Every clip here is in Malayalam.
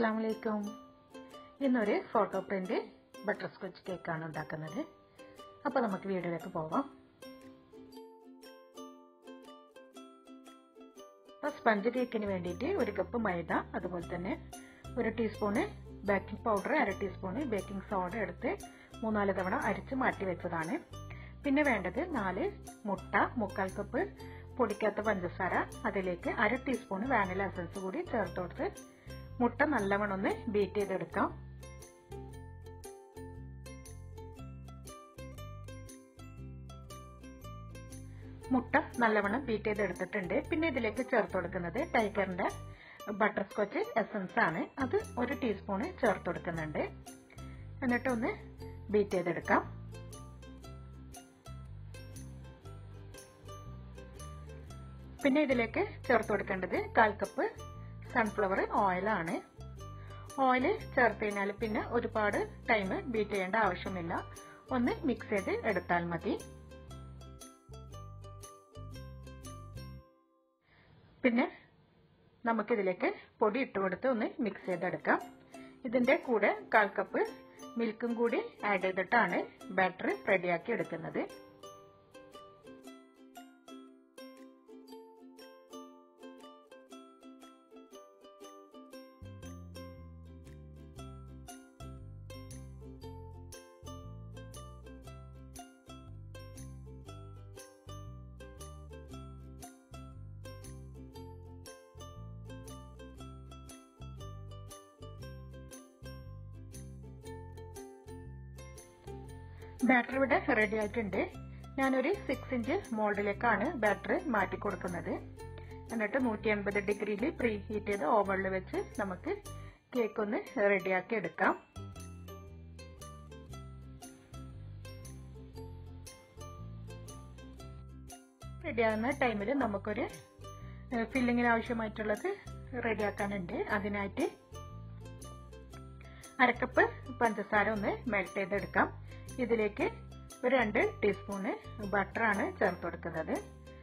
അസ്സാം വലൈക്കും ഇന്നൊരു ഫോട്ടോ പ്രിന്റ് ബട്ടർ സ്കോച്ച് കേക്കാണ് ഉണ്ടാക്കുന്നത് അപ്പോൾ നമുക്ക് വീഡിയോയിലേക്ക് പോവാം അപ്പോൾ സ്പഞ്ച് കേക്കിന് വേണ്ടിയിട്ട് ഒരു കപ്പ് മൈദ അതുപോലെ തന്നെ ഒരു ടീസ്പൂണ് ബേക്കിംഗ് പൗഡർ അര ടീസ്പൂണ് ബേക്കിംഗ് സോഡ എടുത്ത് മൂന്നാല് തവണ അരിച്ച് മാറ്റി വെച്ചതാണ് പിന്നെ വേണ്ടത് നാല് മുട്ട മുക്കാൽ കപ്പ് പൊടിക്കാത്ത പഞ്ചസാര അതിലേക്ക് അര ടീസ്പൂൺ വാനില എസൻസ് കൂടി ചേർത്ത് കൊടുത്ത് മുട്ട നല്ലവണ്ണം ഒന്ന് ബീറ്റ് ചെയ്തെടുക്കാം മുട്ട നല്ലവണ്ണം ബീറ്റ് ചെയ്തെടുത്തിട്ടുണ്ട് പിന്നെ ഇതിലേക്ക് ചേർത്ത് കൊടുക്കുന്നത് ടൈഗറിന്റെ ബട്ടർ സ്കോച്ച് എസൻസ് ആണ് അത് ഒരു ടീസ്പൂണ് ചേർത്ത് കൊടുക്കുന്നുണ്ട് എന്നിട്ട് ഒന്ന് ബീറ്റ് ചെയ്തെടുക്കാം പിന്നെ ഇതിലേക്ക് ചേർത്ത് കൊടുക്കേണ്ടത് കാൽ കപ്പ് സൺഫ്ലവർ ഓയിലാണ് ഓയിൽ ചേർത്ത് കഴിഞ്ഞാൽ പിന്നെ ഒരുപാട് ടൈം ബീറ്റ് ചെയ്യേണ്ട ആവശ്യമില്ല ഒന്ന് മിക്സ് ചെയ്ത് എടുത്താൽ മതി പിന്നെ നമുക്കിതിലേക്ക് പൊടി ഇട്ട് കൊടുത്ത് ഒന്ന് മിക്സ് ചെയ്തെടുക്കാം ഇതിന്റെ കൂടെ കാൽ കപ്പ് മിൽക്കും കൂടി ആഡ് ചെയ്തിട്ടാണ് ബാറ്റർ റെഡിയാക്കി എടുക്കുന്നത് ബാറ്റർ ഇവിടെ റെഡി ആയിട്ടുണ്ട് ഞാനൊരു സിക്സ് ഇഞ്ച് മോൾഡിലേക്കാണ് ബാറ്റർ മാറ്റി കൊടുക്കുന്നത് എന്നിട്ട് നൂറ്റി അൻപത് ഡിഗ്രിയിൽ പ്രീ ഹീറ്റ് ചെയ്ത് ഓവണിൽ വെച്ച് നമുക്ക് കേക്ക് ഒന്ന് റെഡിയാക്കി എടുക്കാം റെഡിയാകുന്ന ടൈമിൽ നമുക്കൊരു ഫില്ലിങ്ങിന് ആവശ്യമായിട്ടുള്ളത് റെഡിയാക്കാനുണ്ട് അതിനായിട്ട് അരക്കപ്പ് പഞ്ചസാര ഒന്ന് മെൽറ്റ് ചെയ്തെടുക്കാം ഇതിലേക്ക് ഒരു രണ്ട് ടീസ്പൂണ് ബട്ടറാണ് ചേർത്ത് കൊടുക്കുന്നത്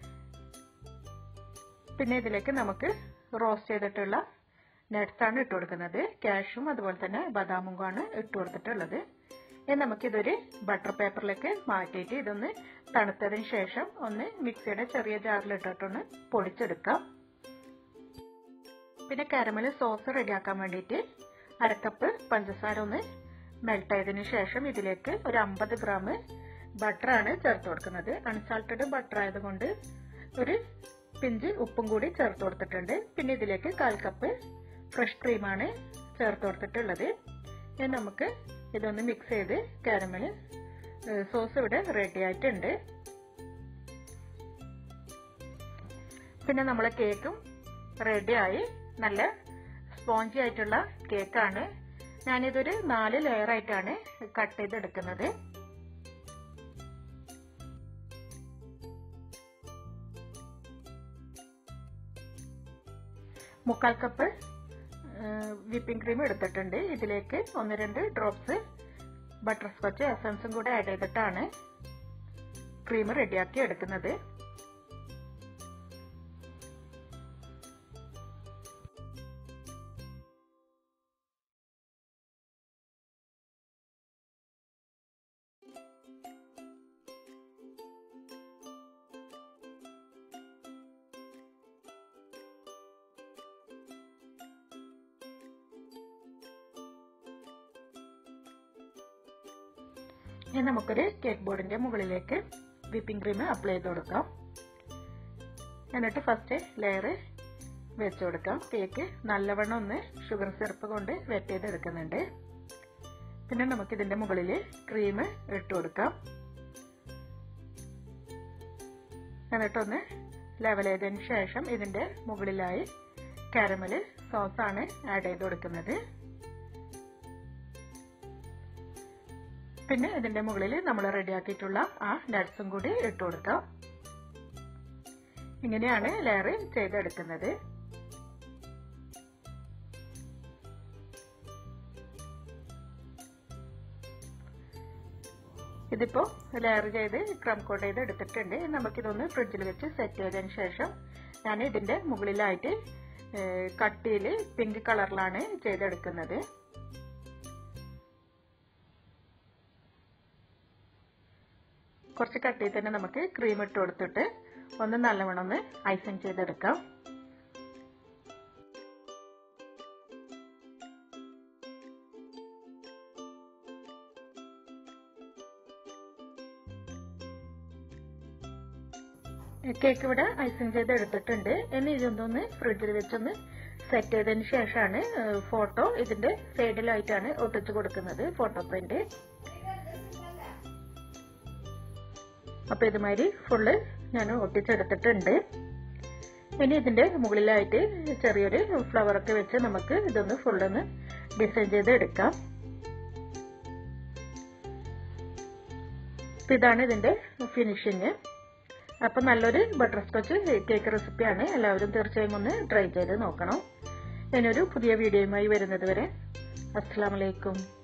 പിന്നെ ഇതിലേക്ക് നമുക്ക് റോസ്റ്റ് ചെയ്തിട്ടുള്ള നട്ട്സ് ആണ് ഇട്ട് കൊടുക്കുന്നത് ക്യാഷും അതുപോലെ തന്നെ ബദാമും ആണ് ഇട്ട് കൊടുത്തിട്ടുള്ളത് ഇനി നമുക്കിതൊരു ബട്ടർ പേപ്പറിലേക്ക് മാറ്റിയിട്ട് ഇതൊന്ന് തണുത്തതിന് ശേഷം ഒന്ന് മിക്സിയുടെ ചെറിയ ജാറിലിട്ടിട്ടൊന്ന് പൊടിച്ചെടുക്കാം പിന്നെ കാരമൽ സോസ് റെഡിയാക്കാൻ വേണ്ടിയിട്ട് അരക്കപ്പ് പഞ്ചസാര ഒന്ന് മെൽറ്റ് ആയതിനു ശേഷം ഇതിലേക്ക് ഒരു അമ്പത് ഗ്രാം ബട്ടറാണ് ചേർത്ത് കൊടുക്കുന്നത് അൺസാൾട്ടഡ് ബട്ടർ ആയതുകൊണ്ട് ഒരു പിഞ്ച് ഉപ്പും കൂടി ചേർത്ത് കൊടുത്തിട്ടുണ്ട് പിന്നെ ഇതിലേക്ക് കാൽ കപ്പ് ഫ്രഷ് ക്രീമാണ് ചേർത്ത് കൊടുത്തിട്ടുള്ളത് ഇനി നമുക്ക് ഇതൊന്ന് മിക്സ് ചെയ്ത് കാരമൽ സോസ് ഇവിടെ റെഡി ആയിട്ടുണ്ട് പിന്നെ നമ്മളെ കേക്കും റെഡിയായി നല്ല സ്പോഞ്ചി ആയിട്ടുള്ള കേക്കാണ് ഞാനിതൊരു നാല് ലെയർ ആയിട്ടാണ് കട്ട് ചെയ്തെടുക്കുന്നത് മുക്കാൽ കപ്പ് വിപ്പിംഗ് ക്രീം എടുത്തിട്ടുണ്ട് ഇതിലേക്ക് ഒന്ന് രണ്ട് ഡ്രോപ്സ് ബട്ടർ സ്കോച്ച് എസൻസും കൂടെ ആഡ് ചെയ്തിട്ടാണ് ക്രീം റെഡിയാക്കി എടുക്കുന്നത് ഇനി നമുക്കൊരു കേക്ക് ബോർഡിന്റെ മുകളിലേക്ക് വിപ്പിംഗ് ക്രീം അപ്ലൈ ചെയ്ത് കൊടുക്കാം എന്നിട്ട് ഫസ്റ്റ് ലെയർ വെച്ച് കൊടുക്കാം കേക്ക് നല്ലവണ്ണം ഒന്ന് ഷുഗർ സിറപ്പ് കൊണ്ട് വെറ്റ് ചെയ്തെടുക്കുന്നുണ്ട് പിന്നെ നമുക്ക് ഇതിന്റെ മുകളിൽ ക്രീം ഇട്ട് കൊടുക്കാം എന്നിട്ടൊന്ന് ലെവൽ ചെയ്തതിന് ശേഷം ഇതിന്റെ മുകളിലായി കാരമൽ സോസാണ് ആഡ് ചെയ്ത് കൊടുക്കുന്നത് പിന്നെ ഇതിന്റെ മുകളിൽ നമ്മൾ റെഡിയാക്കിയിട്ടുള്ള ആ നട്ട്സും കൂടി ഇട്ട് കൊടുക്കാം ഇങ്ങനെയാണ് ലെയർ ചെയ്തെടുക്കുന്നത് ഇതിപ്പോ ലെയർ ചെയ്ത് ക്രം കോട്ട് ചെയ്ത് എടുത്തിട്ടുണ്ട് നമുക്കിതൊന്ന് ഫ്രിഡ്ജിൽ വെച്ച് സെറ്റ് ചെയ്തതിന് ശേഷം ഞാൻ ഇതിന്റെ മുകളിലായിട്ട് കട്ടിയിൽ പിങ്ക് കളറിലാണ് ചെയ്തെടുക്കുന്നത് കുറച്ച് കട്ടിയിൽ തന്നെ നമുക്ക് ക്രീം ഇട്ട് കൊടുത്തിട്ട് ഒന്ന് നല്ലവണ്ണം ഒന്ന് ഐസിങ് ചെയ്തെടുക്കാം കേക്ക് ഇവിടെ ഐസിങ് ചെയ്ത് എടുത്തിട്ടുണ്ട് ഇനി ഇതൊന്ന് ഫ്രിഡ്ജിൽ വെച്ചൊന്ന് സെറ്റ് ചെയ്തതിന് ശേഷമാണ് ഫോട്ടോ ഇതിന്റെ സൈഡിലായിട്ടാണ് ഒട്ടിച്ചു കൊടുക്കുന്നത് ഫോട്ടോ പ്രിന്റ് അപ്പൊ ഇതുമാതിരി ഫുള്ള് ഞാൻ ഒട്ടിച്ചെടുത്തിട്ടുണ്ട് ഇനി ഇതിന്റെ മുകളിലായിട്ട് ചെറിയൊരു ഫ്ലവർ ഒക്കെ വെച്ച് നമുക്ക് ഇതൊന്ന് ഫുള്ളൊന്ന് ഡിസൈൻ ചെയ്ത് എടുക്കാം ഇതാണ് ഇതിന്റെ ഫിനിഷിങ് അപ്പൊ നല്ലൊരു ബട്ടർ സ്കോച്ച് കേക്ക് റെസിപ്പിയാണ് എല്ലാവരും തീർച്ചയായും ഒന്ന് ട്രൈ ചെയ്ത് നോക്കണം ഞാനൊരു പുതിയ വീഡിയോയുമായി വരുന്നത് വരെ അസ്സാം വലൈക്കും